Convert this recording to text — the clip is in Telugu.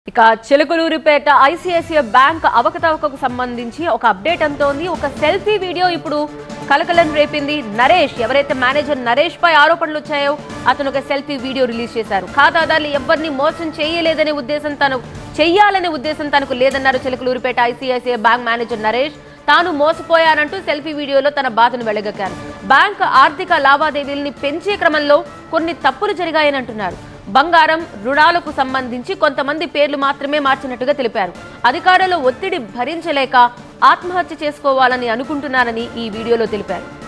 ఇక చిలుకలూరిపేట ఐసిఐసిఐ బ్యాంక్ అవకతవకకు సంబంధించి ఒక అప్డేట్ అంతోంది ఒక సెల్ఫీ వీడియో ఇప్పుడు కలకలం రేపింది నరేష్ ఎవరైతే మేనేజర్ నరేష్ పై ఆరోపణలు వచ్చాయో అతను ఒక సెల్ఫీ వీడియో రిలీజ్ చేశారు ఖాతాదారులు ఎవరిని మోసం చేయలేదనే ఉద్దేశం తను చెయ్యాలనే ఉద్దేశం తనకు లేదన్నారు Chilakaluripet ICICI bank manager Naresh తాను మోసపోయానంటూ సెల్ఫీ వీడియోలో తన బాధను వెళ్లగక్కారు బ్యాంక్ ఆర్థిక లావాదేవీల్ని పెంచే క్రమంలో కొన్ని తప్పులు జరిగాయని అంటున్నారు బంగారం రుణాలకు సంబంధించి కొంతమంది పేర్లు మాత్రమే మార్చినట్టుగా తెలిపారు అధికారులు ఒత్తిడి భరించలేక ఆత్మహత్య చేసుకోవాలని అనుకుంటున్నారని ఈ వీడియోలో తెలిపారు